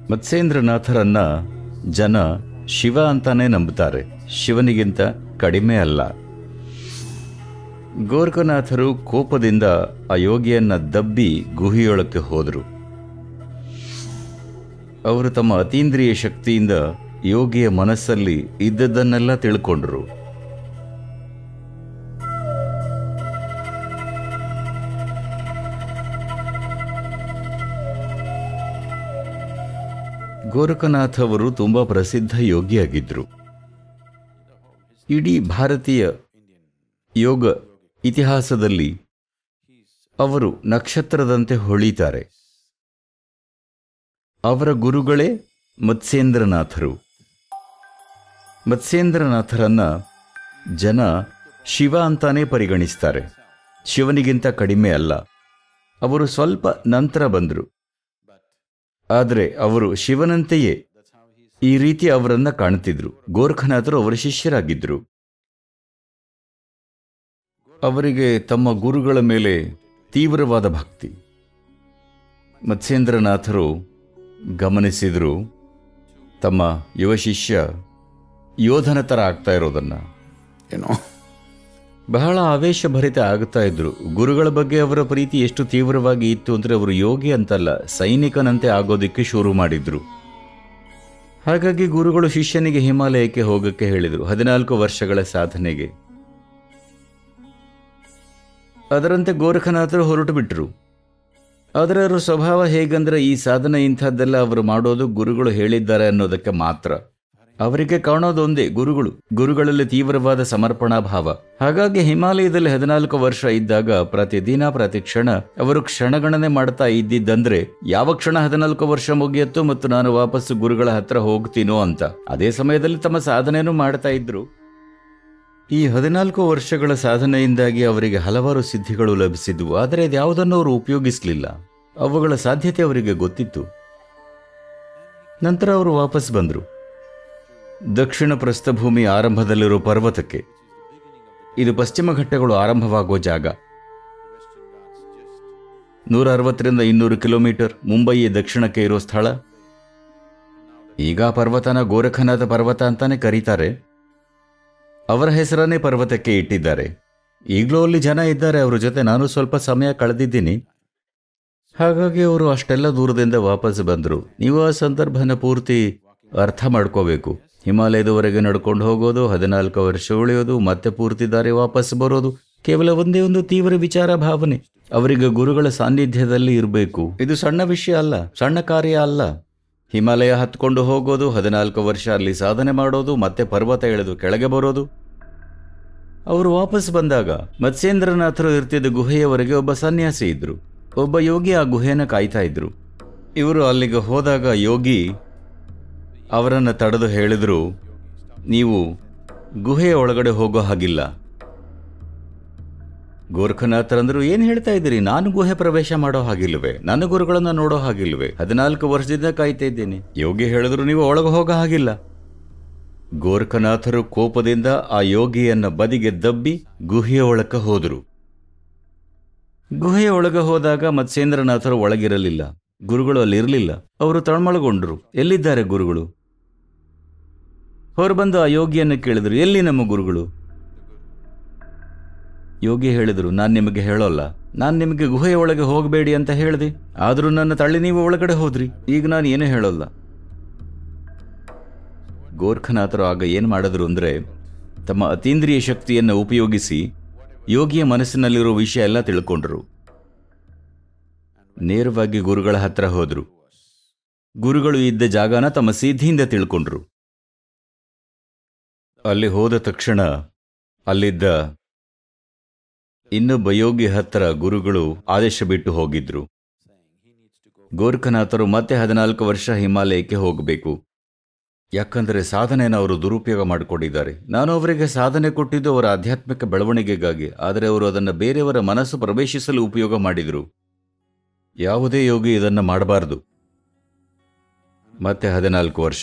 ಮತ್ಸ್ಯೇಂದ್ರನಾಥರನ್ನ ಜನ ಶಿವ ಅಂತಾನೆ ನಂಬುತ್ತಾರೆ ಶಿವನಿಗಿಂತ ಕಡಿಮೆ ಅಲ್ಲ ಗೋರ್ಖನಾಥರು ಕೋಪದಿಂದ ಆ ಯೋಗಿಯನ್ನ ದಬ್ಬಿ ಗುಹಿಯೊಳಕ್ಕೆ ಹೋದರು ಅವರು ತಮ್ಮ ಅತೀಂದ್ರಿಯ ಶಕ್ತಿಯಿಂದ ಯೋಗಿಯ ಮನಸ್ಸಲ್ಲಿ ಇದ್ದದ್ದನ್ನೆಲ್ಲ ತಿಳ್ಕೊಂಡ್ರು ಗೋರಖನಾಥ್ ಅವರು ತುಂಬಾ ಪ್ರಸಿದ್ಧ ಯೋಗಿಯಾಗಿದ್ದರು ಇಡೀ ಭಾರತೀಯ ಯೋಗ ಇತಿಹಾಸದಲ್ಲಿ ಅವರು ನಕ್ಷತ್ರದಂತೆ ಹೊಳಿತಾರೆ ಅವರ ಗುರುಗಳೇ ಮತ್ಸ್ಯೇಂದ್ರನಾಥರು ಮತ್ಸ್ಯೇಂದ್ರನಾಥರನ್ನ ಜನ ಶಿವ ಅಂತಾನೇ ಪರಿಗಣಿಸ್ತಾರೆ ಶಿವನಿಗಿಂತ ಕಡಿಮೆ ಅಲ್ಲ ಅವರು ಸ್ವಲ್ಪ ನಂತರ ಬಂದರು ಆದರೆ ಅವರು ಶಿವನಂತೆಯೇ ಈ ರೀತಿ ಅವರನ್ನ ಕಾಣ್ತಿದ್ರು ಗೋರ್ಖನಾಥರು ಅವರ ಶಿಷ್ಯರಾಗಿದ್ದರು ಅವರಿಗೆ ತಮ್ಮ ಗುರುಗಳ ಮೇಲೆ ತೀವ್ರವಾದ ಭಕ್ತಿ ಮತ್ಸ್ಯೇಂದ್ರನಾಥರು ಗಮನಿಸಿದರು ತಮ್ಮ ಯುವ ಶಿಷ್ಯ ಯೋಧನ ಥರ ಆಗ್ತಾ ಇರೋದನ್ನ you know. ಬಹಳ ಆವೇಶಭರಿತ ಆಗ್ತಾ ಇದ್ರು ಗುರುಗಳ ಬಗ್ಗೆ ಅವರ ಪ್ರೀತಿ ಎಷ್ಟು ತೀವ್ರವಾಗಿ ಇತ್ತು ಅಂದ್ರೆ ಅವರು ಯೋಗಿ ಅಂತಲ್ಲ ಸೈನಿಕನಂತೆ ಆಗೋದಿಕ್ಕೆ ಶುರು ಮಾಡಿದ್ರು ಹಾಗಾಗಿ ಗುರುಗಳು ಶಿಷ್ಯನಿಗೆ ಹಿಮಾಲಯಕ್ಕೆ ಹೋಗಕ್ಕೆ ಹೇಳಿದರು ಹದಿನಾಲ್ಕು ವರ್ಷಗಳ ಸಾಧನೆಗೆ ಅದರಂತೆ ಗೋರಖನಾಥರು ಹೊರಟು ಬಿಟ್ರು ಆದರೆ ಅವರ ಸ್ವಭಾವ ಹೇಗಂದ್ರೆ ಈ ಸಾಧನೆ ಇಂಥದ್ದೆಲ್ಲ ಅವರು ಮಾಡೋದು ಗುರುಗಳು ಹೇಳಿದ್ದಾರೆ ಅನ್ನೋದಕ್ಕೆ ಮಾತ್ರ ಅವರಿಗೆ ಕಾಣೋದೊಂದೇ ಗುರುಗಳು ಗುರುಗಳಲ್ಲಿ ತೀವ್ರವಾದ ಸಮರ್ಪಣಾ ಭಾವ ಹಾಗಾಗಿ ಹಿಮಾಲಯದಲ್ಲಿ ಹದಿನಾಲ್ಕು ವರ್ಷ ಇದ್ದಾಗ ಪ್ರತಿದಿನ ಪ್ರತಿ ಕ್ಷಣ ಅವರು ಕ್ಷಣಗಣನೆ ಮಾಡ್ತಾ ಇದ್ದಿದ್ದಂದ್ರೆ ಯಾವ ಕ್ಷಣ ಹದಿನಾಲ್ಕು ವರ್ಷ ಮುಗಿಯತ್ತೋ ಮತ್ತು ನಾನು ವಾಪಸ್ಸು ಗುರುಗಳ ಹತ್ರ ಹೋಗ್ತೀನೋ ಅಂತ ಅದೇ ಸಮಯದಲ್ಲಿ ತಮ್ಮ ಸಾಧನೆಯನ್ನು ಮಾಡ್ತಾ ಇದ್ರು ಈ ಹದಿನಾಲ್ಕು ವರ್ಷಗಳ ಸಾಧನೆಯಿಂದಾಗಿ ಅವರಿಗೆ ಹಲವಾರು ಸಿದ್ಧಿಗಳು ಲಭಿಸಿದ್ವು ಆದರೆ ಯಾವುದನ್ನು ಅವರು ಉಪಯೋಗಿಸಲಿಲ್ಲ ಅವುಗಳ ಸಾಧ್ಯತೆ ಅವರಿಗೆ ಗೊತ್ತಿತ್ತು ನಂತರ ಅವರು ವಾಪಸ್ ಬಂದರು ದಕ್ಷಿಣ ಪ್ರಸ್ಥಭೂಮಿ ಆರಂಭದಲ್ಲಿರೋ ಪರ್ವತಕ್ಕೆ ಇದು ಪಶ್ಚಿಮ ಘಟ್ಟಗಳು ಆರಂಭವಾಗುವ ಜಾಗ ನೂರ ಅರವತ್ತರಿಂದ ಇನ್ನೂರು ಕಿಲೋಮೀಟರ್ ಮುಂಬಯಿಯ ದಕ್ಷಿಣಕ್ಕೆ ಇರೋ ಸ್ಥಳ ಈಗ ಆ ಪರ್ವತನ ಗೋರಖನಾಥ ಪರ್ವತ ಅಂತಾನೆ ಕರೀತಾರೆ ಅವರ ಹೆಸರನ್ನೇ ಪರ್ವತಕ್ಕೆ ಇಟ್ಟಿದ್ದಾರೆ ಈಗಲೂ ಅಲ್ಲಿ ಜನ ಇದ್ದಾರೆ ಅವ್ರ ಜೊತೆ ನಾನು ಸ್ವಲ್ಪ ಸಮಯ ಕಳೆದಿದ್ದೀನಿ ಹಾಗಾಗಿ ಅವರು ಅಷ್ಟೆಲ್ಲ ದೂರದಿಂದ ವಾಪಸ್ ಬಂದರು ನೀವು ಆ ಸಂದರ್ಭನ ಪೂರ್ತಿ ಅರ್ಥ ಮಾಡ್ಕೋಬೇಕು ಹಿಮಾಲಯದವರೆಗೆ ನಡ್ಕೊಂಡು ಹೋಗೋದು ಹದಿನಾಲ್ಕು ವರ್ಷ ಉಳಿಯೋದು ಮತ್ತೆ ಪೂರ್ತಿ ದಾರಿ ವಾಪಸ್ ಬರೋದು ಕೇವಲ ಒಂದೇ ಒಂದು ತೀವ್ರ ವಿಚಾರ ಭಾವನೆ ಅವರಿಗೆ ಗುರುಗಳ ಸಾನ್ನಿಧ್ಯದಲ್ಲಿ ಇರಬೇಕು ಇದು ಸಣ್ಣ ವಿಷಯ ಅಲ್ಲ ಸಣ್ಣ ಕಾರ್ಯ ಅಲ್ಲ ಹಿಮಾಲಯ ಹತ್ಕೊಂಡು ಹೋಗೋದು ಹದಿನಾಲ್ಕು ವರ್ಷ ಅಲ್ಲಿ ಸಾಧನೆ ಮಾಡೋದು ಮತ್ತೆ ಪರ್ವತ ಎಳೆದು ಕೆಳಗೆ ಬರೋದು ಅವರು ವಾಪಸ್ ಬಂದಾಗ ಮತ್ಸ್ಯೇಂದ್ರನಾಥರು ಇರ್ತಿದ್ದ ಗುಹೆಯವರೆಗೆ ಒಬ್ಬ ಸನ್ಯಾಸಿ ಇದ್ರು ಒಬ್ಬ ಯೋಗಿ ಆ ಗುಹೆಯನ್ನು ಕಾಯ್ತಾ ಇದ್ರು ಇವರು ಅಲ್ಲಿಗೆ ಹೋದಾಗ ಯೋಗಿ ಅವರನ್ನು ತಡೆದು ಹೇಳಿದ್ರು ನೀವು ಗುಹೆಯ ಒಳಗಡೆ ಹೋಗೋ ಹಾಗಿಲ್ಲ ಗೋರ್ಖನಾಥರಂದ್ರು ಏನು ಹೇಳ್ತಾ ಇದ್ದೀರಿ ನಾನು ಗುಹೆ ಪ್ರವೇಶ ಮಾಡೋ ಹಾಗಿಲ್ವೇ ನನ್ನ ಗುರುಗಳನ್ನ ನೋಡೋ ಹಾಗಿಲ್ವೇ ಹದಿನಾಲ್ಕು ವರ್ಷದಿಂದ ಕಾಯ್ತಾ ಇದ್ದೀನಿ ಯೋಗಿ ಹೇಳಿದ್ರು ನೀವು ಒಳಗೆ ಹೋಗೋ ಹಾಗಿಲ್ಲ ಗೋರ್ಖನಾಥರು ಕೋಪದಿಂದ ಆ ಯೋಗಿಯನ್ನ ಬದಿಗೆ ದಬ್ಬಿ ಗುಹೆಯ ಒಳಕ್ಕೆ ಹೋದರು ಗುಹೆಯ ಒಳಗೆ ಹೋದಾಗ ಮತ್ಸ್ಯೇಂದ್ರನಾಥರು ಒಳಗಿರಲಿಲ್ಲ ಗುರುಗಳು ಅಲ್ಲಿರಲಿಲ್ಲ ಅವರು ತಳಮಳಗೊಂಡ್ರು ಎಲ್ಲಿದ್ದಾರೆ ಗುರುಗಳು ಹೊರ ಬಂದು ಆ ಯೋಗಿಯನ್ನು ಕೇಳಿದ್ರು ಎಲ್ಲಿ ನಮ್ಮ ಗುರುಗಳು ಯೋಗಿ ಹೇಳಿದರು ನಾನು ನಿಮಗೆ ಹೇಳೋಲ್ಲ ನಾನು ನಿಮಗೆ ಗುಹೆಯ ಒಳಗೆ ಹೋಗಬೇಡಿ ಅಂತ ಹೇಳಿದೆ ಆದರೂ ನನ್ನ ತಳ್ಳಿ ನೀವು ಒಳಗಡೆ ಹೋದ್ರಿ ಈಗ ನಾನು ಏನೂ ಹೇಳೋಲ್ಲ ಗೋರ್ಖನಾಥರು ಆಗ ಏನು ಮಾಡಿದ್ರು ಅಂದರೆ ತಮ್ಮ ಅತೀಂದ್ರಿಯ ಶಕ್ತಿಯನ್ನು ಉಪಯೋಗಿಸಿ ಯೋಗಿಯ ಮನಸ್ಸಿನಲ್ಲಿರೋ ವಿಷಯ ಎಲ್ಲ ತಿಳ್ಕೊಂಡ್ರು ನೇರವಾಗಿ ಗುರುಗಳ ಹತ್ರ ಹೋದ್ರು ಗುರುಗಳು ಇದ್ದ ಜಾಗನ ತಮ್ಮ ಸಿದ್ಧಿಯಿಂದ ತಿಳ್ಕೊಂಡ್ರು ಅಲ್ಲಿ ಹೋದ ತಕ್ಷಣ ಅಲ್ಲಿದ್ದ ಇನ್ನೊಬ್ಬ ಯೋಗಿ ಹತ್ರ ಗುರುಗಳು ಆದೇಶ ಬಿಟ್ಟು ಹೋಗಿದ್ರು ಗೋರ್ಖನಾಥರು ಮತ್ತೆ ಹದಿನಾಲ್ಕು ವರ್ಷ ಹಿಮಾಲಯಕ್ಕೆ ಹೋಗಬೇಕು ಯಾಕಂದರೆ ಸಾಧನೆಯನ್ನು ಅವರು ದುರುಪಯೋಗ ಮಾಡಿಕೊಂಡಿದ್ದಾರೆ ನಾನು ಅವರಿಗೆ ಸಾಧನೆ ಕೊಟ್ಟಿದ್ದು ಅವರ ಆಧ್ಯಾತ್ಮಿಕ ಬೆಳವಣಿಗೆಗಾಗಿ ಆದರೆ ಅವರು ಅದನ್ನು ಬೇರೆಯವರ ಮನಸ್ಸು ಪ್ರವೇಶಿಸಲು ಉಪಯೋಗ ಮಾಡಿದರು ಯಾವುದೇ ಯೋಗಿ ಇದನ್ನು ಮಾಡಬಾರದು ಮತ್ತೆ ಹದಿನಾಲ್ಕು ವರ್ಷ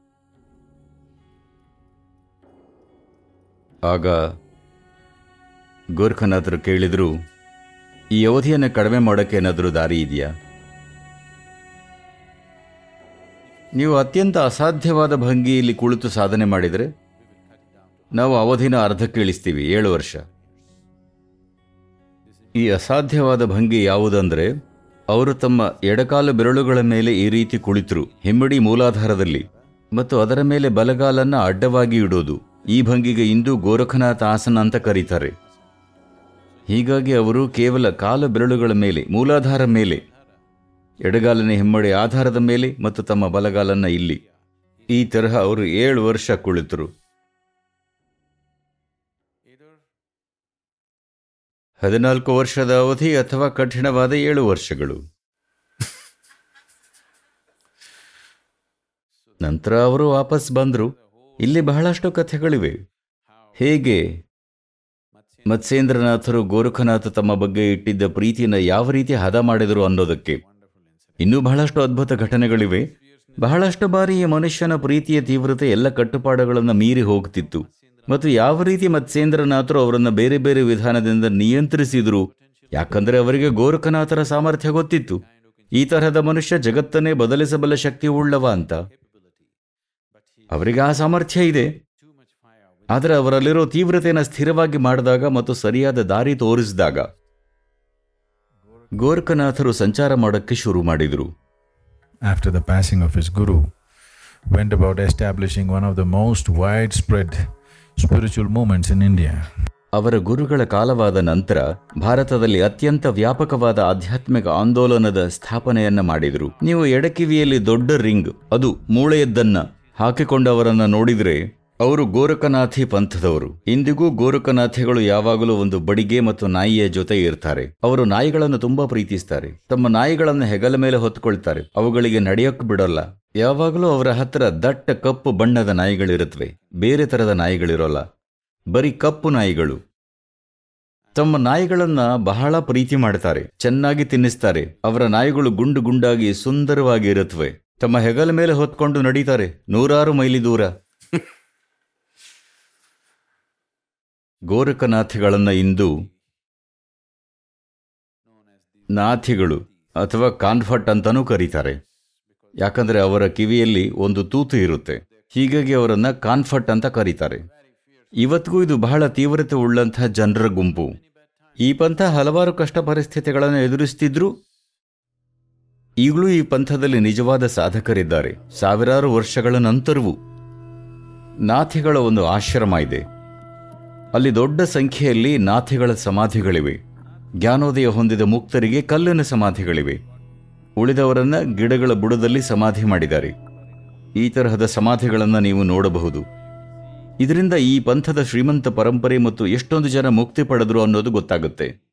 ಆಗ ಗೋರ್ಖನಾಥರು ಕೇಳಿದ್ರು ಈ ಅವಧಿಯನ್ನು ಕಡಿಮೆ ಮಾಡೋಕ್ಕೆ ಏನಾದರೂ ದಾರಿ ಇದೆಯಾ ನೀವು ಅತ್ಯಂತ ಅಸಾಧ್ಯವಾದ ಭಂಗಿಯಲ್ಲಿ ಕುಳಿತು ಸಾಧನೆ ಮಾಡಿದರೆ ನಾವು ಅವಧಿನ ಅರ್ಧಕ್ಕೆ ಇಳಿಸ್ತೀವಿ ಏಳು ವರ್ಷ ಈ ಅಸಾಧ್ಯವಾದ ಭಂಗಿ ಯಾವುದಂದ್ರೆ ಅವರು ತಮ್ಮ ಎಡಕಾಲು ಬೆರಳುಗಳ ಮೇಲೆ ಈ ರೀತಿ ಕುಳಿತರು ಹಿಮ್ಮಡಿ ಮೂಲಾಧಾರದಲ್ಲಿ ಮತ್ತು ಅದರ ಮೇಲೆ ಬಲಗಾಲನ್ನ ಅಡ್ಡವಾಗಿ ಇಡೋದು ಈ ಭಂಗಿಗೆ ಇಂದು ಗೋರಖನಾಥ ಆಸನ ಅಂತ ಕರೀತಾರೆ ಹೀಗಾಗಿ ಅವರು ಕೇವಲ ಕಾಲು ಬೆರಳುಗಳ ಮೇಲೆ ಮೂಲಾಧಾರ ಮೇಲೆ ಎಡಗಾಲಿನ ಹಿಮ್ಮಡಿ ಆಧಾರದ ಮೇಲೆ ಮತ್ತು ತಮ್ಮ ಬಲಗಾಲನ್ನ ಇಲ್ಲಿ ಈ ತರಹ ಅವರು ಏಳು ವರ್ಷ ಕುಳಿತರು ಹದಿನಾಲ್ಕು ವರ್ಷದ ಅವಧಿ ಅಥವಾ ಕಠಿಣವಾದ ಏಳು ವರ್ಷಗಳು ನಂತರ ಅವರು ವಾಪಸ್ ಬಂದರು ಇಲ್ಲಿ ಬಹಳಷ್ಟು ಕಥೆಗಳಿವೆ ಹೇಗೆ ಮತ್ಸ್ಯೇಂದ್ರನಾಥರು ಗೋರಖನಾಥ ತಮ್ಮ ಬಗ್ಗೆ ಇಟ್ಟಿದ್ದ ಪ್ರೀತಿಯನ್ನು ಯಾವ ರೀತಿ ಹದ ಮಾಡಿದರು ಅನ್ನೋದಕ್ಕೆ ಇನ್ನೂ ಬಹಳಷ್ಟು ಅದ್ಭುತ ಘಟನೆಗಳಿವೆ ಬಹಳಷ್ಟು ಬಾರಿ ಈ ಮನುಷ್ಯನ ಪ್ರೀತಿಯ ತೀವ್ರತೆ ಎಲ್ಲ ಕಟ್ಟುಪಾಡುಗಳನ್ನು ಮೀರಿ ಹೋಗ್ತಿತ್ತು ಮತ್ತು ಯಾವ ರೀತಿ ಮತ್ಸ್ಯೇಂದ್ರನಾಥರು ಅವರನ್ನು ಬೇರೆ ಬೇರೆ ವಿಧಾನದಿಂದ ನಿಯಂತ್ರಿಸಿದ್ರು ಯಾಕಂದ್ರೆ ಅವರಿಗೆ ಗೋರಖನಾಥರ ಸಾಮರ್ಥ್ಯ ಗೊತ್ತಿತ್ತು ಈ ತರಹದ ಮನುಷ್ಯ ಜಗತ್ತನ್ನೇ ಬದಲಿಸಬಲ್ಲ ಶಕ್ತಿ ಉಳ್ಳವ ಅಂತ ಅವರಿಗೆ ಆ ಸಾಮರ್ಥ್ಯ ಇದೆ ಆದರೆ ಅವರಲ್ಲಿರೋ ತೀವ್ರತೆಯನ್ನು ಸ್ಥಿರವಾಗಿ ಮಾಡಿದಾಗ ಮತ್ತು ಸರಿಯಾದ ದಾರಿ ತೋರಿಸಿದಾಗ ಗೋರಖನಾಥರು ಸಂಚಾರ ಮಾಡೋಕ್ಕೆ ಶುರು ಮಾಡಿದರು after the passing of his guru, went about establishing one of the most widespread spiritual movements in India. ಅವರ ಗುರುಗಳ ಕಾಲವಾದ ನಂತರ ಭಾರತದಲ್ಲಿ ಅತ್ಯಂತ ವ್ಯಾಪಕವಾದ ಆಧ್ಯಾತ್ಮಿಕ ಆಂದೋಲನದ ಸ್ಥಾಪನೆಯನ್ನ ಮಾಡಿದರು ನೀವು ಎಡಕಿವಿಯಲ್ಲಿ ದೊಡ್ಡ ರಿಂಗ್ ಅದು ಮೂಳೆಯದ್ದನ್ನ ಹಾಕಿಕೊಂಡವರನ್ನ ನೋಡಿದರೆ ಅವರು ಗೋರಖನಾಥಿ ಪಂಥದವರು ಇಂದಿಗೂ ಗೋರಖನಾಥಿಗಳು ಯಾವಾಗಲೂ ಒಂದು ಬಡಿಗೆ ಮತ್ತು ನಾಯಿಯ ಜೊತೆ ಇರ್ತಾರೆ ಅವರು ನಾಯಿಗಳನ್ನು ತುಂಬಾ ಪ್ರೀತಿಸ್ತಾರೆ ತಮ್ಮ ನಾಯಿಗಳನ್ನು ಹೆಗಲ ಮೇಲೆ ಹೊತ್ಕೊಳ್ತಾರೆ ಅವುಗಳಿಗೆ ನಡೆಯೋಕ್ ಬಿಡೋಲ್ಲ ಯಾವಾಗಲೂ ಅವರ ಹತ್ರ ದಟ್ಟ ಕಪ್ಪು ಬಣ್ಣದ ನಾಯಿಗಳಿರುತ್ತವೆ ಬೇರೆ ತರದ ನಾಯಿಗಳಿರೋಲ್ಲ ಬರೀ ಕಪ್ಪು ನಾಯಿಗಳು ತಮ್ಮ ನಾಯಿಗಳನ್ನ ಬಹಳ ಪ್ರೀತಿ ಮಾಡ್ತಾರೆ ಚೆನ್ನಾಗಿ ತಿನ್ನಿಸ್ತಾರೆ ಅವರ ನಾಯಿಗಳು ಗುಂಡು ಗುಂಡಾಗಿ ಸುಂದರವಾಗಿ ಇರುತ್ತವೆ ತಮ್ಮ ಹೆಗಲ ಮೇಲೆ ಹೊತ್ಕೊಂಡು ನಡೀತಾರೆ ನೂರಾರು ಮೈಲಿ ದೂರ ಗೋರಖನಾಥಿಗಳನ್ನ ಇಂದು ನಾಥಿಗಳು ಅಥವಾ ಕಾನ್ಫಟ್ ಅಂತಾನೂ ಕರೀತಾರೆ ಯಾಕಂದ್ರೆ ಅವರ ಕಿವಿಯಲ್ಲಿ ಒಂದು ತೂತು ಇರುತ್ತೆ ಹೀಗಾಗಿ ಅವರನ್ನ ಕಾನ್ಫಟ್ ಅಂತ ಕರೀತಾರೆ ಇವತ್ತಿಗೂ ಇದು ಬಹಳ ತೀವ್ರತೆ ಉಳ್ಳಂತಹ ಜನರ ಗುಂಪು ಈ ಪಂಥ ಹಲವಾರು ಕಷ್ಟ ಪರಿಸ್ಥಿತಿಗಳನ್ನು ಎದುರಿಸ್ತಿದ್ರು ಈಗಲೂ ಈ ಪಂಥದಲ್ಲಿ ನಿಜವಾದ ಸಾಧಕರಿದ್ದಾರೆ ಸಾವಿರಾರು ವರ್ಷಗಳ ನಂತರವೂ ನಾಥಿಗಳ ಒಂದು ಆಶ್ರಮ ಇದೆ ಅಲ್ಲಿ ದೊಡ್ಡ ಸಂಖ್ಯೆಯಲ್ಲಿ ನಾಥಿಗಳ ಸಮಾಧಿಗಳಿವೆ ಜ್ಞಾನೋದಯ ಹೊಂದಿದ ಮುಕ್ತರಿಗೆ ಕಲ್ಲಿನ ಸಮಾಧಿಗಳಿವೆ ಉಳಿದವರನ್ನ ಗಿಡಗಳ ಬುಡದಲ್ಲಿ ಸಮಾಧಿ ಮಾಡಿದ್ದಾರೆ ಈ ತರಹದ ಸಮಾಧಿಗಳನ್ನು ನೀವು ನೋಡಬಹುದು ಇದರಿಂದ ಈ ಪಂಥದ ಶ್ರೀಮಂತ ಪರಂಪರೆ ಮತ್ತು ಎಷ್ಟೊಂದು ಜನ ಮುಕ್ತಿ ಪಡೆದರು ಅನ್ನೋದು ಗೊತ್ತಾಗುತ್ತೆ